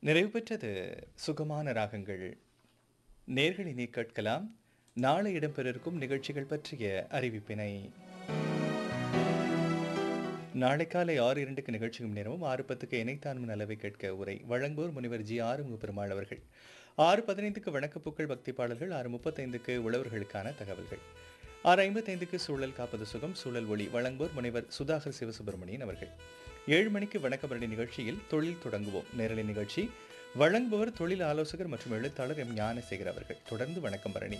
நிறைவு பெற்றது சுகமான ராகங்கள் நேர்களினை கேட்கலாம் நாளை இடம்பெறிருக்கும் நிகழ்ச்சிகள் பற்றிய அறிவிப்பினை நாளை காலை ஆறு இரண்டுக்கு நிகழ்ச்சியும் நேரமும் ஆறு பத்துக்கு இணைத்தான்மன் அளவை கேட்க உரை வழங்குவோர் முனிவர் ஜி ஆறுமுக பெருமாள் அவர்கள் ஆறு பதினைந்துக்கு வணக்கப்பூக்கள் பக்தி பாடல்கள் ஆறு முப்பத்தைந்துக்கு உழவர்களுக்கான தகவல்கள் ஆறு ஐம்பத்தைந்துக்கு சூழல் காப்பது சுகம் சூழல் ஒளி வழங்குவோர் முனைவர் சுதாகர் சிவசுப்பிரமணியன் அவர்கள் ஏழு மணிக்கு வணக்கபரணி நிகழ்ச்சியில் தொழில் தொடங்குவோம் நேரலை நிகழ்ச்சி வழங்குபவர் தொழில் ஆலோசகர் மற்றும் எழுத்தாளர் எம் ஞானசேகர் அவர்கள் தொடர்ந்து வணக்கம் பரணி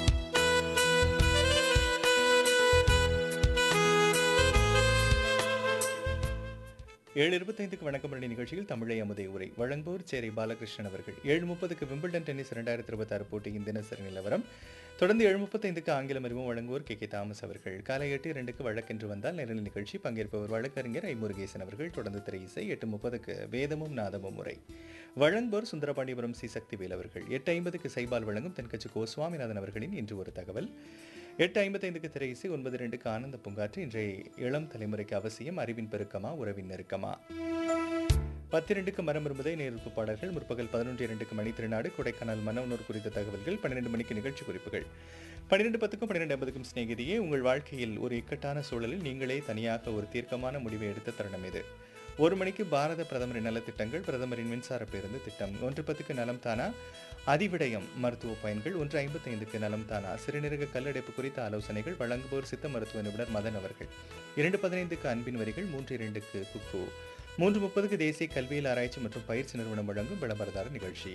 ஏழு இருபத்தைந்துக்கு வணக்கம் பரணி நிகழ்ச்சியில் தமிழை அமுதை உரை வழங்குவோர் சேரை பாலகிருஷ்ணன் அவர்கள் ஏழு முப்பதுக்கு விம்பிள்டன் டென்னிஸ் இரண்டாயிரத்தி இருபத்தாறு போட்டியின் தினசரி நிலவரம் தொடர்ந்து ஏழு முப்பத்தைந்துக்கு ஆங்கிலம் அறிவும் வழங்குவோர் கே கே தாமஸ் அவர்கள் காலை எட்டு இரண்டுக்கு வழக்கென்று வந்தால் நேரல் நிகழ்ச்சி பங்கேற்பவர் வழக்கறிஞர் ஐ முருகேசன் அவர்கள் தொடர்ந்து திரை இசை எட்டு முப்பதுக்கு வேதமும் நாதமும் முறை வழங்குவோர் சுந்தரபாண்டியபுரம் சி சக்திவேல் அவர்கள் எட்டு ஐம்பதுக்கு சைபால் வழங்கும் தென்கட்சி கோ சுவாமிநாதன் அவர்களின் இன்று ஒரு தகவல் எட்டு ஐம்பத்தைந்துக்கு திரை இசை ஒன்பது ரெண்டுக்கு ஆனந்த பூங்காற்று இன்றைய இளம் தலைமுறைக்கு அவசியம் அறிவின் பெருக்கமா உறவின் நெருக்கமா பத்திரெண்டுக்கு மரம் இரும்பதை நேர்ப்பு பாடல்கள் முற்பகல் பதினொன்று இரண்டுக்கு மணி திருநாடு கொடைக்கானல் மனவுணர் குறித்த தகவல்கள் பன்னிரெண்டு மணிக்கு நிகழ்ச்சி குறிப்புகள் பன்னிரெண்டு பத்துக்கும் பன்னிரெண்டு ஐம்பதுக்கும் சிநேகிதியே உங்கள் வாழ்க்கையில் ஒரு இக்கட்டான சூழலில் நீங்களே தனியாக ஒரு தீர்க்கமான முடிவை எடுத்த தருணம் இது ஒரு மணிக்கு பாரத பிரதமரின் நலத்திட்டங்கள் பிரதமரின் மின்சார பேருந்து திட்டம் ஒன்று பத்துக்கு நலம் தானா அதிவிடயம் மருத்துவ பயன்கள் ஒன்று ஐம்பத்தைந்துக்கு நலம் தானா சிறுநீரக கல்லடைப்பு குறித்த ஆலோசனைகள் வழங்குவோர் சித்த மருத்துவ நிபுணர் மதன் அவர்கள் இரண்டு பதினைந்துக்கு அன்பின் வரிகள் மூன்று இரண்டுக்கு குக்கு மூன்று முப்பதுக்கு தேசிய கல்வியில் ஆராய்ச்சி மற்றும் பயிற்சி நிறுவனம் வழங்கும் விளம்பரதார நிகழ்ச்சி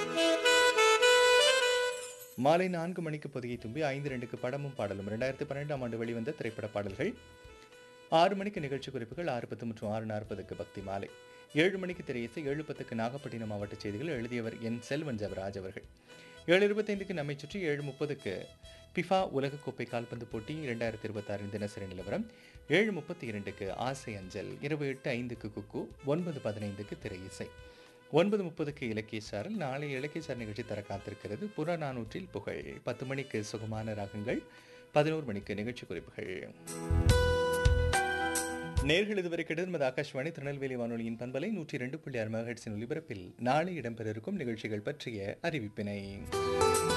மாலை நான்கு மணிக்கு பொதிகை தும்பி ஐந்து ரெண்டுக்கு படமும் பாடலும் இரண்டாயிரத்தி பன்னெண்டாம் ஆண்டு வெளிவந்த திரைப்பட பாடல்கள் ஆறு மணிக்கு நிகழ்ச்சி குறிப்புகள் ஆறு பத்து மற்றும் ஆறு நாற்பதுக்கு பக்தி மாலை ஏழு மணிக்கு திரையிசை ஏழு பத்துக்கு நாகப்பட்டினம் மாவட்ட செய்திகள் எழுதியவர் என் செல்வன் ஜவராஜ் அவர்கள் ஏழு இருபத்தைந்துக்கு நம்மை சுற்றி ஏழு முப்பதுக்கு பிஃபா உலகக்கோப்பை கால்பந்து போட்டி இரண்டாயிரத்தி இருபத்தாறின் தினசரி நிலவரம் ஏழு முப்பத்தி இரண்டுக்கு ஆசை அஞ்சல் இரவு எட்டு ஐந்துக்கு குக்கு ஒன்பது பதினைந்துக்கு திரை இசை ஒன்பது முப்பதுக்கு இலக்கிய சாரல் நாளை இலக்கிய சார் நிகழ்ச்சி தர காத்திருக்கிறது புறநானூற்றில் புகழ் பத்து மணிக்கு சுகமான ராகங்கள் பதினோரு மணிக்கு நிகழ்ச்சி குறிப்புகள் நேர்கள் இதுவரை கிடர்மது ஆகாஷ்வாணி திருநெல்வேலி வானொலியின் பண்பலை நூற்றி இரண்டு புள்ளி ஆறு மெகாஹெட்ஸின் ஒலிபரப்பில் நாளை இடம்பெற இருக்கும் நிகழ்ச்சிகள் பற்றிய அறிவிப்பினை